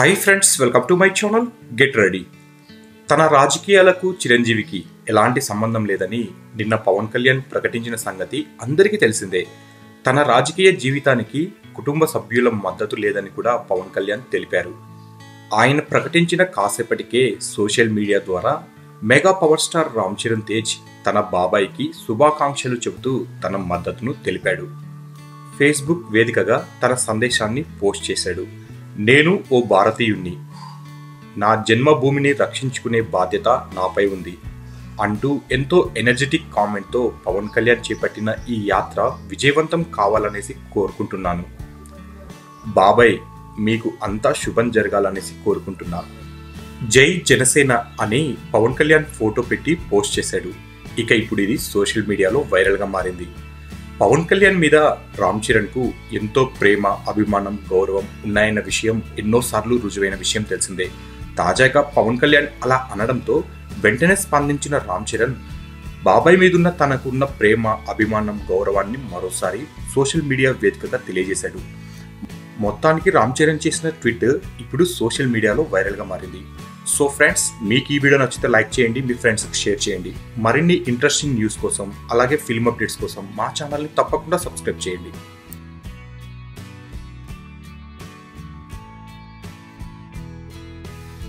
hi friends welcome to my channel get ready తన రాజకీయాలకు చిరంజీవికి ఎలాంటి సంబంధం లేదని నిన్న పవన్ కళ్యాణ్ ప్రకటించిన సంగతి అందరికీ తెలిసిందే తన రాజకీయ జీవితానికి కుటుంబ సభ్యుల మద్దతు లేదని కూడా పవన్ కళ్యాణ్ తెలిపారు ఆయన ప్రకటించిన కాసేపటికే సోషల్ మీడియా ద్వారా mega power star Ram Charan Tej తన బాబాయికి శుభాకాంక్షలు చెబుతూ తన మద్దతును తెలిపాడు ఫేస్బుక్ వేదికగా తన సందేశాన్ని పోస్ట్ చేశాడు నేను ఓ భారతీయుణ్ణి నా జన్మభూమిని రక్షించుకునే బాధ్యత నాపై ఉంది అంటూ ఎంతో ఎనర్జెటిక్ కామెంట్తో పవన్ కళ్యాణ్ చేపట్టిన ఈ యాత్ర విజయవంతం కావాలనేసి కోరుకుంటున్నాను బాబాయ్ మీకు అంతా శుభం జరగాలనేసి కోరుకుంటున్నా జై జనసేన అని పవన్ కళ్యాణ్ ఫోటో పెట్టి పోస్ట్ చేశాడు ఇక ఇప్పుడు ఇది సోషల్ మీడియాలో వైరల్గా మారింది పవన్ కళ్యాణ్ మీద రామ్ చరణ్ కు ఎంతో ప్రేమ అభిమానం గౌరవం ఉన్నాయన్న విషయం ఎన్నోసార్లు రుజువైన విషయం తెలిసిందే తాజాగా పవన్ కళ్యాణ్ అలా అనడంతో వెంటనే స్పందించిన రామ్ చరణ్ బాబాయ్ మీదున్న తనకున్న ప్రేమ అభిమానం గౌరవాన్ని మరోసారి సోషల్ మీడియా వేదికగా తెలియజేశాడు మొత్తానికి రామ్ చరణ్ చేసిన ట్వీట్ ఇప్పుడు సోషల్ మీడియాలో వైరల్గా మారింది సో ఫ్రెండ్స్ మీకు ఈ వీడియో నచ్చితే లైక్ చేయండి మీ ఫ్రెండ్స్కి షేర్ చేయండి మరిన్ని ఇంట్రెస్టింగ్ న్యూస్ కోసం అలాగే ఫిల్మ్ అప్డేట్స్ కోసం మా ఛానల్ని తప్పకుండా సబ్స్క్రైబ్ చేయండి